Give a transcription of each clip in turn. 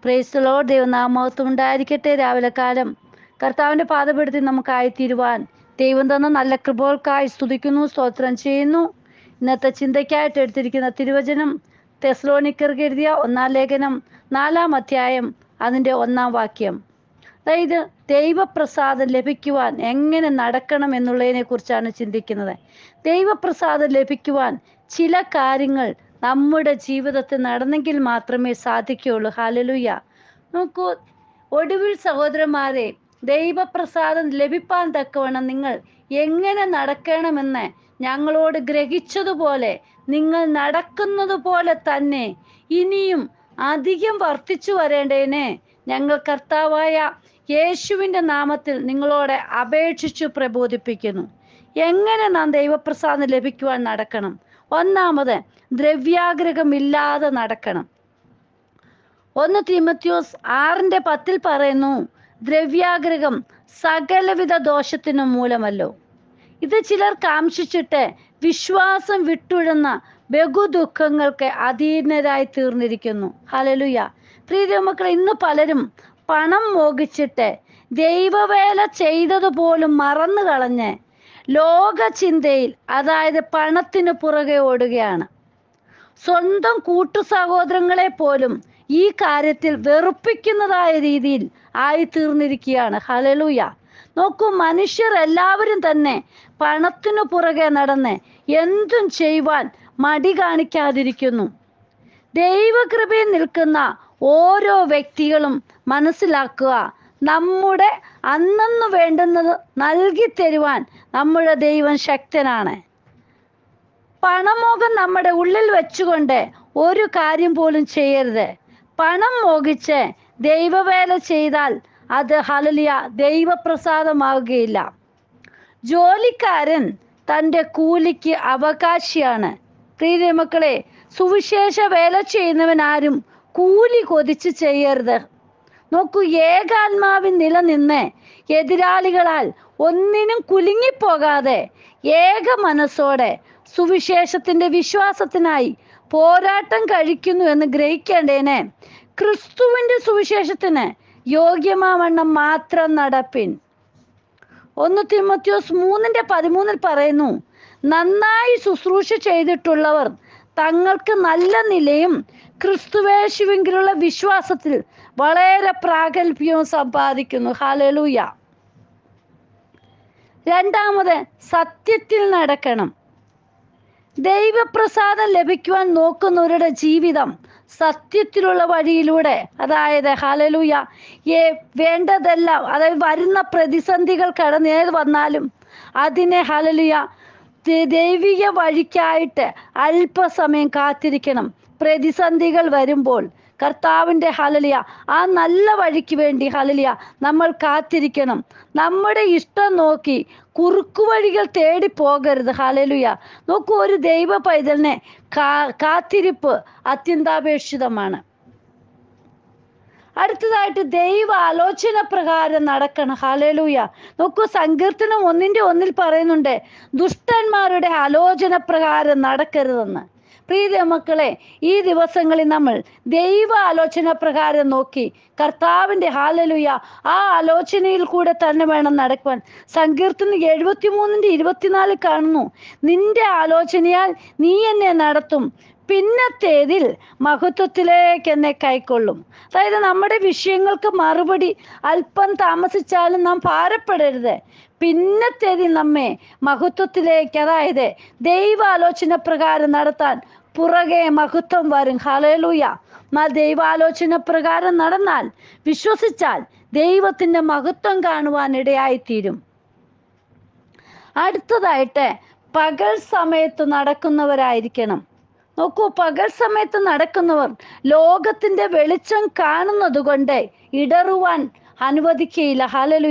പ്രേസ്തലോ ദൈവനാമത്വം ഉണ്ടായിരിക്കട്ടെ രാവിലെ കാലം കർത്താവിൻ്റെ പാതപ്പെടുത്തി നമുക്കായിത്തീരുവാൻ ദൈവം തന്ന നല്ല കൃപകൾക്കായി സ്തുതിക്കുന്നു സ്തോത്രം ചെയ്യുന്നു ഇന്നത്തെ ചിന്തയ്ക്കായിട്ട് എടുത്തിരിക്കുന്ന തിരുവചനം തെസ്ലോനിക്കർക്ക് എഴുതിയ ഒന്നാം ലേഖനം നാലാം അധ്യായം അതിൻ്റെ ഒന്നാം വാക്യം അതായത് ദൈവപ്രസാദം ലഭിക്കുവാൻ എങ്ങനെ നടക്കണം എന്നുള്ളതിനെ കുറിച്ചാണ് ചിന്തിക്കുന്നത് ദൈവപ്രസാദം ലഭിക്കുവാൻ ചില കാര്യങ്ങൾ നമ്മുടെ ജീവിതത്തിൽ നടന്നെങ്കിൽ മാത്രമേ സാധിക്കുകയുള്ളൂ ഹാലലുയ്യ നോക്കൂ ഒടുവിൽ സഹോദരന്മാരെ ദൈവപ്രസാദം ലഭിപ്പാൻ തക്കവണ്ണം നിങ്ങൾ എങ്ങനെ നടക്കണമെന്ന് ഞങ്ങളോട് ഗ്രഹിച്ചതുപോലെ നിങ്ങൾ നടക്കുന്നത് പോലെ തന്നെ ഇനിയും അധികം വർദ്ധിച്ചു വരേണ്ടതിനെ ഞങ്ങൾ കർത്താവായ യേശുവിൻ്റെ നാമത്തിൽ നിങ്ങളോട് അപേക്ഷിച്ചു പ്രബോധിപ്പിക്കുന്നു എങ്ങനെ നാം ദൈവപ്രസാദം ലഭിക്കുവാൻ നടക്കണം ഒന്നാമത് ദ്രവ്യാഗ്രഹമില്ലാതെ നടക്കണം ഒന്ന് തിമത്യോസ് ആറിൻ്റെ പത്തിൽ പറയുന്നു ദ്രവ്യാഗ്രഹം സകലവിധ ദോഷത്തിനും മൂലമല്ലോ ഇത് ചിലർ കാംക്ഷിച്ചിട്ട് വിശ്വാസം വിട്ടുഴുന്ന ബഹുദുഃഖങ്ങൾക്ക് അധീനരായി തീർന്നിരിക്കുന്നു ഹലലുയ പ്രിയ മക്കളെ ഇന്ന് പലരും പണം മോഹിച്ചിട്ട് ദൈവവേല ചെയ്തതുപോലും മറന്നു കളഞ്ഞ് ലോക ചിന്തയിൽ അതായത് പണത്തിന് പുറകെ ഓടുകയാണ് സ്വന്തം കൂട്ടു സഹോദരങ്ങളെ പോലും ഈ കാര്യത്തിൽ വെറുപ്പിക്കുന്നതായ രീതിയിൽ ആയിത്തീർന്നിരിക്കുകയാണ് ഹലലൂയ നോക്കൂ മനുഷ്യർ എല്ലാവരും തന്നെ പണത്തിനു പുറകെ നടന്ന് എന്തും ചെയ്യുവാൻ മടി കാണിക്കാതിരിക്കുന്നു ദൈവകൃപയിൽ നിൽക്കുന്ന ഓരോ വ്യക്തികളും മനസ്സിലാക്കുക നമ്മുടെ അന്നന്ന് വേണ്ടുന്നത് നൽകി തരുവാൻ നമ്മുടെ ദൈവം ശക്തനാണ് പണമോഹം നമ്മുടെ ഉള്ളിൽ വെച്ചുകൊണ്ട് ഒരു കാര്യം പോലും ചെയ്യരുത് പണം മോഹിച്ച് ദൈവവേല ചെയ്താൽ അത് ഹലലിയ ദൈവപ്രസാദമാവുകയില്ല ജോലിക്കാരൻ തൻ്റെ കൂലിക്ക് അവകാശിയാണ് പ്രിയ മക്കളെ സുവിശേഷ വേല ചെയ്യുന്നവൻ ആരും കൂലി കൊതിച്ച് ചെയ്യരുത് നോക്കൂ ഏകാത്മാവിൽ നിലനിന്ന് എതിരാളികളാൽ ഒന്നിനും കുലുങ്ങിപ്പോകാതെ ഏക മനസ്സോടെ സുവിശേഷത്തിന്റെ വിശ്വാസത്തിനായി പോരാട്ടം കഴിക്കുന്നു എന്ന് ഗ്രഹിക്കേണ്ടേനെ ക്രിസ്തുവിന്റെ സുവിശേഷത്തിന് യോഗ്യമാവണ്ണം മാത്രം നടപ്പിൻ ഒന്ന് തിമത്യോസ് മൂന്നിന്റെ പതിമൂന്നിൽ പറയുന്നു നന്നായി ശുശ്രൂഷ ചെയ്തിട്ടുള്ളവർ തങ്ങൾക്ക് നല്ല നിലയും ക്രിസ്തുവേശുവെങ്കിലുള്ള വിശ്വാസത്തിൽ വളരെ പ്രാഗൽഭ്യവും സമ്പാദിക്കുന്നു ഹാലലൂയ രണ്ടാമത് സത്യത്തിൽ നടക്കണം ദൈവപ്രസാദം ലഭിക്കുവാൻ നോക്കുന്നവരുടെ ജീവിതം സത്യത്തിലുള്ള വഴിയിലൂടെ അതായത് ഹലലൂയ ഏ വേണ്ടതെല്ലാം അതായത് വരുന്ന പ്രതിസന്ധികൾ കടന്നേത് വന്നാലും അതിനെ ഹലലുയ ദൈവിക വഴിക്കായിട്ട് അല്പസമയം കാത്തിരിക്കണം പ്രതിസന്ധികൾ വരുമ്പോൾ കർത്താവിൻ്റെ ഹലലിയ ആ നല്ല വഴിക്ക് വേണ്ടി ഹലലിയ നമ്മൾ കാത്തിരിക്കണം നമ്മുടെ ഇഷ്ടം നോക്കി കുറുക്കു വഴികൾ തേടി പോകരുത് ഹലലുയ നോക്കൂ ഒരു ദൈവ പൈതലിനെ കാ കാത്തിരിപ്പ് അത്യന്താപേക്ഷിതമാണ് അടുത്തതായിട്ട് ദൈവ ആലോചന പ്രകാരം നടക്കണം ഹലലൂയ നോക്കൂ സങ്കീർത്തനം ഒന്നിൻ്റെ ഒന്നിൽ പറയുന്നുണ്ട് ദുഷ്ടന്മാരുടെ ആലോചന പ്രകാരം നടക്കരുതെന്ന് പ്രീതി മക്കളെ ഈ ദിവസങ്ങളിൽ നമ്മൾ ദൈവ ആലോചന പ്രകാരം നോക്കി കർത്താവിൻ്റെ ഹാലലുയ ആ ആലോചനയിൽ കൂടെ തന്നെ വേണം നടക്കുവാൻ സങ്കീർത്തനം എഴുപത്തി മൂന്നിൻ്റെ ഇരുപത്തിനാലിൽ കാണുന്നു നിന്റെ ആലോചനയാൽ നീ എന്നെ നടത്തും പിന്നത്തേതിൽ മഹത്വത്തിലേക്ക് എന്നെ കൈക്കൊള്ളും അതായത് നമ്മുടെ വിഷയങ്ങൾക്ക് മറുപടി അല്പം താമസിച്ചാലും നാം ഭാരപ്പെടരുത് പിന്നത്തേതിൽ നമ്മെ മഹത്വത്തിലേക്ക് അതായത് ദൈവാലോചന പ്രകാരം നടത്താൻ പുറകെ മഹത്വം വരും ഹലലൂയ എന്നാൽ ദൈവാലോചന പ്രകാരം നടന്നാൽ വിശ്വസിച്ചാൽ ദൈവത്തിൻ്റെ മഹത്വം കാണുവാൻ ഇടയായിത്തീരും അടുത്തതായിട്ട് പകൽ സമയത്ത് നടക്കുന്നവരായിരിക്കണം നോക്കൂ പകൽ സമയത്ത് നടക്കുന്നവർ ലോകത്തിന്റെ വെളിച്ചം കാണുന്നത് കൊണ്ട് ഇടറുവാൻ അനുവദിക്കയില്ല ഹലലുയ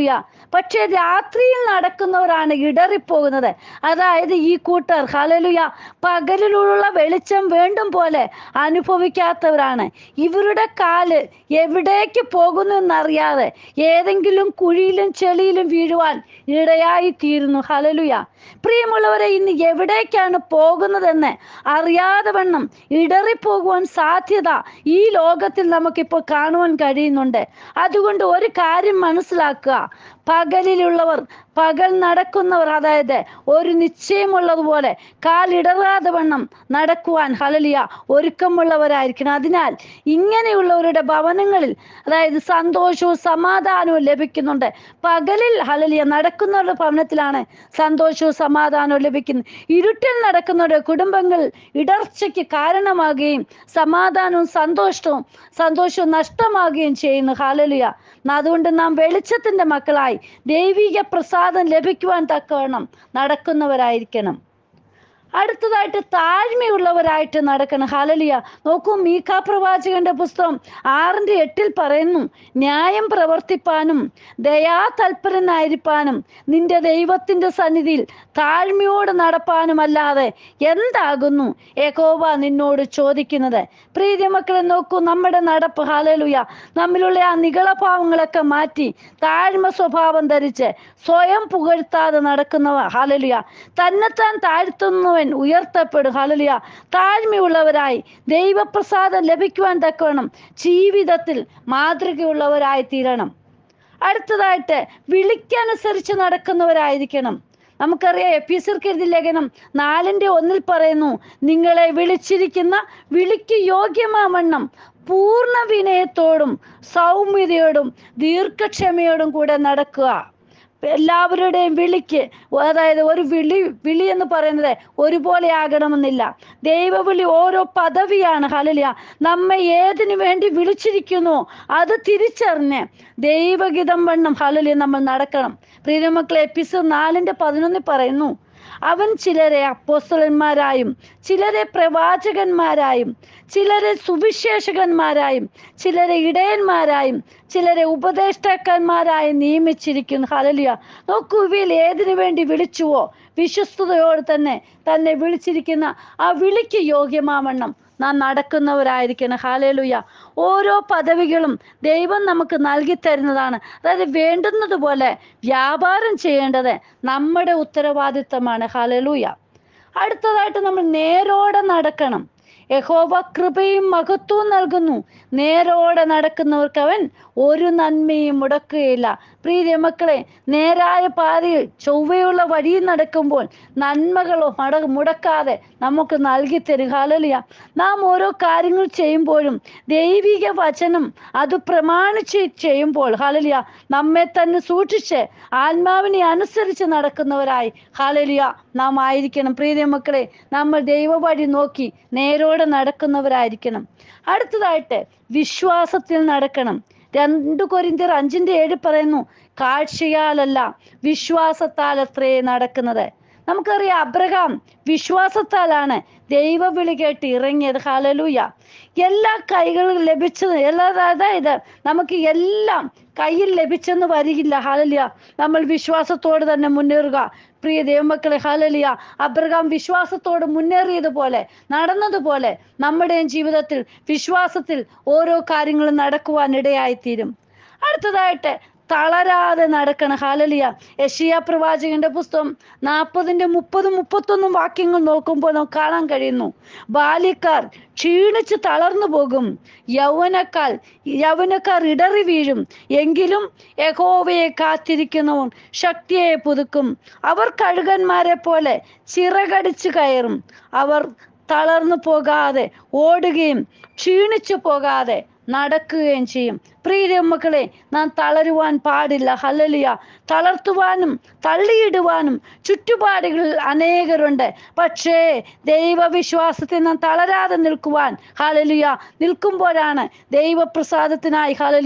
പക്ഷെ രാത്രിയിൽ നടക്കുന്നവരാണ് ഇടറിപ്പോകുന്നത് അതായത് ഈ കൂട്ടർ ഹലലുയ പകലിലുള്ള വെളിച്ചം വേണ്ടും പോലെ അനുഭവിക്കാത്തവരാണ് ഇവരുടെ കാല് എവിടേക്ക് പോകുന്നു എന്നറിയാതെ ഏതെങ്കിലും കുഴിയിലും ചെളിയിലും വീഴുവാൻ ഇടയായി തീരുന്നു ഹലലുയ പ്രിയമുള്ളവരെ ഇന്ന് എവിടേക്കാണ് പോകുന്നതെന്ന് അറിയാതെ വണ്ണം ഇടറിപ്പോകുവാൻ സാധ്യത ഈ ലോകത്തിൽ നമുക്കിപ്പോൾ കാണുവാൻ കഴിയുന്നുണ്ട് അതുകൊണ്ട് ഒരു കാര്യം മനസ്സിലാക്കുക പകലിലുള്ളവർ പകൽ നടക്കുന്നവർ അതായത് ഒരു നിശ്ചയമുള്ളതുപോലെ കാലിടറാതെ വണ്ണം നടക്കുവാൻ ഹലലിയ ഒരുക്കമുള്ളവരായിരിക്കണം അതിനാൽ ഇങ്ങനെയുള്ളവരുടെ ഭവനങ്ങളിൽ അതായത് സന്തോഷവും സമാധാനവും ലഭിക്കുന്നുണ്ട് പകലിൽ ഹലലിയ നടക്കുന്നവരുടെ ഭവനത്തിലാണ് സന്തോഷവും സമാധാനവും ലഭിക്കുന്നത് ഇരുട്ടിൽ നടക്കുന്നവരുടെ കുടുംബങ്ങൾ ഇടർച്ചയ്ക്ക് കാരണമാകുകയും സമാധാനവും സന്തോഷവും സന്തോഷവും നഷ്ടമാകുകയും ചെയ്യുന്നു ഹാലലിയ അതുകൊണ്ട് നാം വെളിച്ചത്തിന്റെ മക്കളായി ദൈവിക പ്രസാദം ലഭിക്കുവാൻ തക്കവണ്ണം നടക്കുന്നവരായിരിക്കണം അടുത്തതായിട്ട് താഴ്മയുള്ളവരായിട്ട് നടക്കണം ഹലലിയ നോക്കൂ മീഖാ പ്രവാചകന്റെ പുസ്തകം ആറിന്റെ എട്ടിൽ പറയുന്നു ന്യായം പ്രവർത്തിപ്പാനും ദയാതൽപരനായിരിക്കാനും നിന്റെ ദൈവത്തിന്റെ സന്നിധിയിൽ താഴ്മയോട് നടപ്പാനുമല്ലാതെ എന്താകുന്നു യഹോവ നിന്നോട് ചോദിക്കുന്നത് പ്രീതി മക്കളെ നോക്കൂ നമ്മുടെ നടപ്പ് ഹാലലുയ നമ്മിലുള്ള ആ നികളഭാവങ്ങളൊക്കെ മാറ്റി താഴ്മ സ്വഭാവം ധരിച്ച് സ്വയം പുകഴ്ത്താതെ നടക്കുന്നവ ഹാലലുയ തന്നെത്താൻ താഴ്ത്തുന്നവൻ ഉയർത്തപ്പെടും ഹാലലുയ താഴ്മയുള്ളവരായി ദൈവപ്രസാദം ലഭിക്കുവാൻ തക്കവണ്ണം ജീവിതത്തിൽ മാതൃകയുള്ളവരായി തീരണം അടുത്തതായിട്ട് വിളിക്കനുസരിച്ച് നടക്കുന്നവരായിരിക്കണം നമുക്കറിയാം എപ്പിസർക്ക് എഴുതി ലേഖനം നാലിന്റെ ഒന്നിൽ പറയുന്നു നിങ്ങളെ വിളിച്ചിരിക്കുന്ന വിളിക്ക് യോഗ്യമാവണ്ണം പൂർണ്ണ വിനയത്തോടും സൗമ്യതയോടും ദീർഘക്ഷമയോടും കൂടെ നടക്കുക എല്ലാവരുടെയും വിളിക്ക് അതായത് ഒരു വിളി വിളി എന്ന് പറയുന്നത് ഒരുപോലെ ആകണമെന്നില്ല ദൈവവിളി ഓരോ പദവിയാണ് ഹലലിയ നമ്മെ ഏതിനു വേണ്ടി വിളിച്ചിരിക്കുന്നു അത് തിരിച്ചറിഞ്ഞ് ദൈവഗീതം വണ്ണം ഹലലിയ നമ്മൾ നടക്കണം പ്രിയമക്കളെ എപ്പിസോഡ് നാലിന്റെ പതിനൊന്നിൽ പറയുന്നു അവൻ ചിലരെ അപ്പോസ്തലന്മാരായും ചിലരെ പ്രവാചകന്മാരായും ചിലരെ സുവിശേഷകന്മാരായും ചിലരെ ഇടയന്മാരായും ചിലരെ ഉപദേഷ്ടാക്കന്മാരായി നിയമിച്ചിരിക്കുന്നു ഹലലിയ നോക്കൂ ഇവയിൽ ഏതിനു വേണ്ടി വിളിച്ചുവോ വിശ്വസ്തയോട് തന്നെ തന്നെ വിളിച്ചിരിക്കുന്ന ആ വിളിക്ക് യോഗ്യമാവണ്ണം നാം നടക്കുന്നവരായിരിക്കണം ഹാലേലുയ ഓരോ പദവികളും ദൈവം നമുക്ക് നൽകി തരുന്നതാണ് അതായത് വേണ്ടുന്നത് വ്യാപാരം ചെയ്യേണ്ടത് നമ്മുടെ ഉത്തരവാദിത്തമാണ് ഹാലേലൂയ അടുത്തതായിട്ട് നമ്മൾ നേരോടെ നടക്കണം യഹോവ കൃപയും മഹത്വവും നൽകുന്നു നേരോടെ നടക്കുന്നവർക്ക് അവൻ ഒരു നന്മയും മുടക്കുകയില്ല പ്രീതി മക്കളെ നേരായ പാതയിൽ ചൊവ്വയുള്ള വഴിയിൽ നടക്കുമ്പോൾ നന്മകളോ മട മുടക്കാതെ നമുക്ക് നൽകി തരും ഹാലലിയ നാം ഓരോ കാര്യങ്ങൾ ചെയ്യുമ്പോഴും ദൈവിക വചനം അത് പ്രമാണിച്ച് ചെയ്യുമ്പോൾ ഹാലലിയ നമ്മെ തന്നെ സൂക്ഷിച്ച് ആത്മാവിനെ അനുസരിച്ച് നടക്കുന്നവരായി ഹാലലിയ നാം ആയിരിക്കണം പ്രീതി മക്കളെ നമ്മൾ ദൈവവഴി നോക്കി നേരോടെ നടക്കുന്നവരായിരിക്കണം അടുത്തതായിട്ട് വിശ്വാസത്തിൽ നടക്കണം രണ്ട് കൊരിന്തിയർ അഞ്ചിന്റെ ഏഴ് പറയുന്നു കാഴ്ചയാലല്ല വിശ്വാസത്താൽ അത്രേ നടക്കുന്നത് നമുക്കറിയാം അബ്രഹാം വിശ്വാസത്താലാണ് ദൈവവിളി കേട്ട് ഇറങ്ങിയത് ഹാലലൂയ എല്ലാ കൈകളും ലഭിച്ചത് എല്ലാ അതായത് നമുക്ക് എല്ലാം കയ്യിൽ ലഭിച്ചെന്ന് വരികില്ല ഹാലലിയ നമ്മൾ വിശ്വാസത്തോട് തന്നെ മുന്നേറുക പ്രിയ ദൈവമക്കളെ ഹാലലിയ അബ്രഹാം വിശ്വാസത്തോട് മുന്നേറിയതുപോലെ നടന്നതുപോലെ നമ്മുടെയും ജീവിതത്തിൽ വിശ്വാസത്തിൽ ഓരോ കാര്യങ്ങളും നടക്കുവാൻ ഇടയായിത്തീരും അടുത്തതായിട്ട് തളരാതെ നടക്കണം ഹാലലിയ യഷിയ പ്രവാചകന്റെ പുസ്തകം നാൽപ്പതിന്റെ മുപ്പതും മുപ്പത്തൊന്നും വാക്യങ്ങൾ നോക്കുമ്പോൾ നമുക്ക് കാണാൻ കഴിയുന്നു ബാല്യക്കാർ ക്ഷീണിച്ച് തളർന്നു പോകും യൗവനക്കാർ യൗവനക്കാർ ഇടറി വീഴും എങ്കിലും യഹോവയെ കാത്തിരിക്കുന്നവൻ ശക്തിയെ പുതുക്കും അവർ കഴുകന്മാരെ പോലെ ചിറകടിച്ചു കയറും അവർ തളർന്നു പോകാതെ ഓടുകയും ക്ഷീണിച്ചു പോകാതെ നടക്കുകയും ചെയ്യും പ്രിയ മക്കളെ നാം തളരുവാൻ പാടില്ല ഹല്ലലിയ തളർത്തുവാനും തള്ളിയിടുവാനും ചുറ്റുപാടുകളിൽ അനേകരുണ്ട് പക്ഷേ ദൈവവിശ്വാസത്തിൽ നാം തളരാതെ നിൽക്കുവാൻ ഹലലിയ നിൽക്കുമ്പോഴാണ് ദൈവപ്രസാദത്തിനായി ഹലലിയ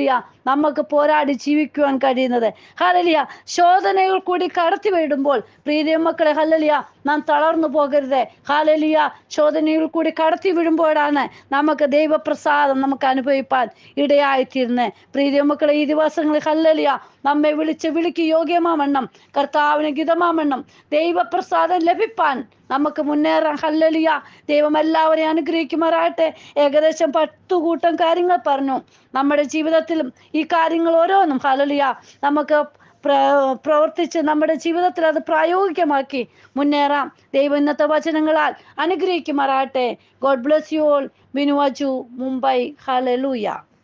നമുക്ക് പോരാടി ജീവിക്കുവാൻ കഴിയുന്നത് ഹലലിയ ശോധനകൾ കൂടി കടത്തി വിടുമ്പോൾ പ്രീതി മക്കളെ ഹലലിയ നാം തളർന്നു പോകരുത് ഹാലലിയ ശോധനയിൽ കൂടി കടത്തി വിടുമ്പോഴാണ് നമുക്ക് ദൈവപ്രസാദം നമുക്ക് അനുഭവിപ്പാൻ ഇടയായിത്തീരുന്നത് പ്രീതി മക്കളെ ഈ ദിവസങ്ങളിൽ ഹല്ലലിയ നമ്മെ വിളിച്ച് വിളിക്ക് യോഗ്യമാവണ്ണം കർത്താവിന് ഗിതമാവണ്ണം ദൈവപ്രസാദം ലഭിപ്പാൻ നമുക്ക് മുന്നേറാൻ ഹല്ലലിയ ദൈവം എല്ലാവരെയും അനുഗ്രഹിക്കുമാറാകട്ടെ ഏകദേശം പത്തു കൂട്ടം കാര്യങ്ങൾ പറഞ്ഞു നമ്മുടെ ജീവിതത്തിലും ഈ കാര്യങ്ങൾ ഓരോന്നും ഹലലിയ നമുക്ക് പ്ര- പ്രവർത്തിച്ച് നമ്മുടെ ജീവിതത്തിൽ അത് പ്രായോഗികമാക്കി മുന്നേറാം ദൈവം ഇന്നത്തെ വചനങ്ങളാൽ അനുഗ്രഹിക്കുമാറാകട്ടെ ഗോഡ് ബ്ലസ് യു ഓൾ ബിനുവജു മുംബൈ ഹലലൂയ